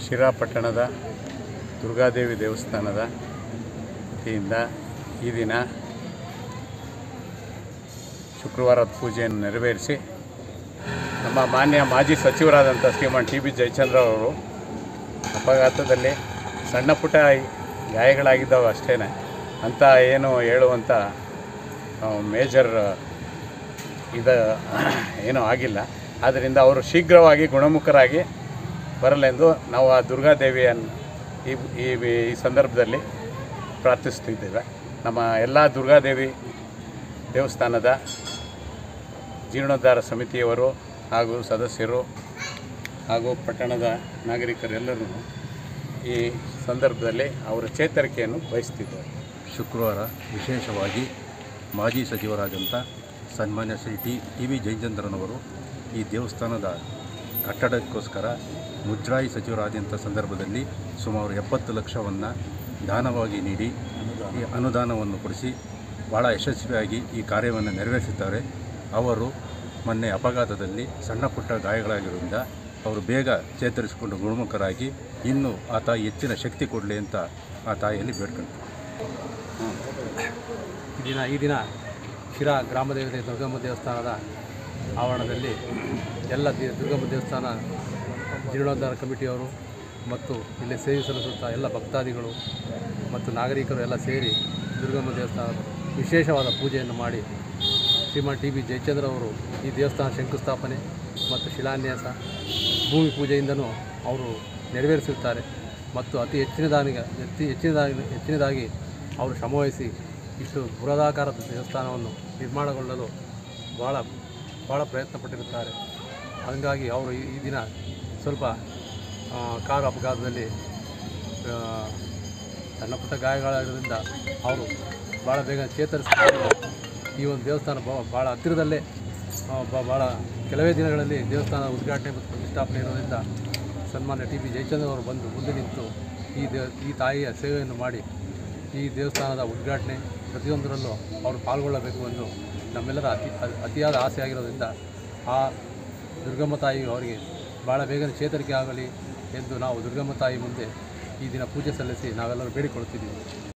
ಶಿರಾಪಟ್ಟಣದ ದುರ್ಗಾದೇವಿ ದೇವಸ್ಥಾನದ ವತಿಯಿಂದ ಈ ದಿನ ಶುಕ್ರವಾರದ ಪೂಜೆಯನ್ನು ನೆರವೇರಿಸಿ ನಮ್ಮ ಮಾನ್ಯ ಮಾಜಿ ಸಚಿವರಾದಂಥ ಶ್ರೀಮಾನ್ ಟಿ ಬಿ ಜಯಚಂದ್ರ ಅವರು ಅಪಘಾತದಲ್ಲಿ ಸಣ್ಣ ಪುಟ್ಟ ಗಾಯಗಳಾಗಿದ್ದಾವೆ ಅಷ್ಟೇ ಅಂತ ಏನು ಹೇಳುವಂಥ ಮೇಜರ್ ಇದು ಏನೂ ಆಗಿಲ್ಲ ಆದ್ದರಿಂದ ಅವರು ಶೀಘ್ರವಾಗಿ ಗುಣಮುಖರಾಗಿ ಬರಲೆಂದು ನಾವು ಆ ದುರ್ಗಾದೇವಿಯನ್ನು ಈ ಈ ಈ ಸಂದರ್ಭದಲ್ಲಿ ಪ್ರಾರ್ಥಿಸ್ತಿದ್ದೇವೆ ನಮ್ಮ ಎಲ್ಲ ದುರ್ಗಾದೇವಿ ದೇವಸ್ಥಾನದ ಜೀರ್ಣೋದ್ಧಾರ ಸಮಿತಿಯವರು ಹಾಗೂ ಸದಸ್ಯರು ಹಾಗೂ ಪಟ್ಟಣದ ನಾಗರಿಕರೆಲ್ಲರೂ ಈ ಸಂದರ್ಭದಲ್ಲಿ ಅವರ ಚೇತರಿಕೆಯನ್ನು ಬಯಸ್ತಿದ್ದಾರೆ ಶುಕ್ರವಾರ ವಿಶೇಷವಾಗಿ ಮಾಜಿ ಸಚಿವರಾದಂಥ ಸನ್ಮಾನ್ಯ ಶ್ರೀ ಟಿ ಟಿ ವಿ ಜಯಚಂದ್ರನವರು ಈ ದೇವಸ್ಥಾನದ ಕಟ್ಟಡಕ್ಕೋಸ್ಕರ ಮುಜರಾಯಿ ಸಚಿವರಾದಂಥ ಸಂದರ್ಭದಲ್ಲಿ ಸುಮಾರು ಎಪ್ಪತ್ತು ಲಕ್ಷವನ್ನು ದಾನವಾಗಿ ನೀಡಿ ಈ ಅನುದಾನವನ್ನು ಕೊಡಿಸಿ ಭಾಳ ಯಶಸ್ವಿಯಾಗಿ ಈ ಕಾರ್ಯವನ್ನು ನೆರವೇರಿಸಿದ್ದಾರೆ ಅವರು ಮೊನ್ನೆ ಅಪಘಾತದಲ್ಲಿ ಸಣ್ಣ ಪುಟ್ಟ ಗಾಯಗಳಾಗಿರೋದ್ರಿಂದ ಅವರು ಬೇಗ ಚೇತರಿಸಿಕೊಂಡು ಗುಣಮುಖರಾಗಿ ಇನ್ನೂ ಆ ತಾಯಿ ಹೆಚ್ಚಿನ ಶಕ್ತಿ ಕೊಡಲಿ ಅಂತ ಆ ತಾಯಿಯಲ್ಲಿ ಬೇಡ್ಕೊಂತಾರೆ ಈ ದಿನ ಈ ದಿನ ಶಿರಾ ಗ್ರಾಮದೇವತೆ ದುರ್ಗಮ್ಮ ದೇವಸ್ಥಾನದ ಆವರಣದಲ್ಲಿ ಎಲ್ಲ ದೇ- ದುರ್ಗಮ್ಮ ದೇವಸ್ಥಾನ ಜೀರ್ಣೋದ್ಧಾರ ಕಮಿಟಿಯವರು ಮತ್ತು ಇಲ್ಲಿ ಸೇವೆ ಸಲ್ಲಿಸುತ್ತಾ ಎಲ್ಲ ಭಕ್ತಾದಿಗಳು ಮತ್ತು ನಾಗರಿಕರು ಎಲ್ಲ ಸೇರಿ ದುರ್ಗಮ್ಮ ದೇವಸ್ಥಾನದ ವಿಶೇಷವಾದ ಪೂಜೆಯನ್ನು ಮಾಡಿ ಶ್ರೀಮಾನ್ ಟಿ ಬಿ ಜಯಚಂದ್ರ ಅವರು ಈ ದೇವಸ್ಥಾನ ಶಂಕುಸ್ಥಾಪನೆ ಮತ್ತು ಶಿಲಾನ್ಯಾಸ ಭೂಮಿ ಪೂಜೆಯಿಂದನೂ ಅವರು ನೆರವೇರಿಸುತ್ತಾರೆ ಮತ್ತು ಅತಿ ಹೆಚ್ಚಿನದಾಗಿ ಅತಿ ಹೆಚ್ಚಿನದಾಗಿ ಹೆಚ್ಚಿನದಾಗಿ ಅವರು ಶ್ರಮವಹಿಸಿ ಇಷ್ಟು ಬೃಹದಾಕಾರದ ದೇವಸ್ಥಾನವನ್ನು ನಿರ್ಮಾಣಗೊಳ್ಳಲು ಭಾಳ ಭಾಳ ಪ್ರಯತ್ನ ಪಟ್ಟಿರುತ್ತಾರೆ ಹಾಗಾಗಿ ಅವರು ಈ ಈ ದಿನ ಸ್ವಲ್ಪ ಆ, ಕಾರು ಅಪಘಾತದಲ್ಲಿ ಆ, ಸಣ್ಣ ಪುಟ್ಟ ಗಾಯಗಳಾಗಿರೋದ್ರಿಂದ ಅವರು ಭಾಳ ಬೇಗ ಚೇತರಿಸಿಕೊಂಡು ಈ ಒಂದು ದೇವಸ್ಥಾನ ಬ- ಭಾಳ ಹತ್ತಿರದಲ್ಲೇ ಆ, ಬ- ಭಾಳ ಕೆಲವೇ ದಿನಗಳಲ್ಲಿ ದೇವಸ್ಥಾನ ಉದ್ಘಾಟನೆ ಮತ್ತು ಪ್ರತಿಷ್ಠಾಪನೆ ಇರೋದ್ರಿಂದ ಸನ್ಮಾನ್ಯ ಟಿ ಬಿ ಜಯಚಂದ್ರ ಅವರು ಬಂದು ಮುಂದೆ ನಿಂತು ಈ ದೇವ ಈ ತಾಯಿಯ ಸೇವೆಯನ್ನು ಮಾಡಿ ಈ ದೇವಸ್ಥಾನದ ಉದ್ಘಾಟನೆ ಪ್ರತಿಯೊಂದರಲ್ಲೂ ಅವರು ಪಾಲ್ಗೊಳ್ಳಬೇಕು ಎಂದು ನಮ್ಮೆಲ್ಲರ ಅತಿ ಅತಿಯಾದ ಆಸೆ ಆಗಿರೋದ್ರಿಂದ ಆ ದುರ್ಗಮ್ಮ ತಾಯಿ ಅವರಿಗೆ ಭಾಳ ಬೇಗನೆ ಚೇತರಿಕೆ ಆಗಲಿ ಎಂದು ನಾವು ದುರ್ಗಮ್ಮ ತಾಯಿ ಮುಂದೆ ಈ ದಿನ ಪೂಜೆ ಸಲ್ಲಿಸಿ ನಾವೆಲ್ಲರೂ ಬೇಡಿಕೊಳ್ಳುತ್ತಿದ್ದೀವಿ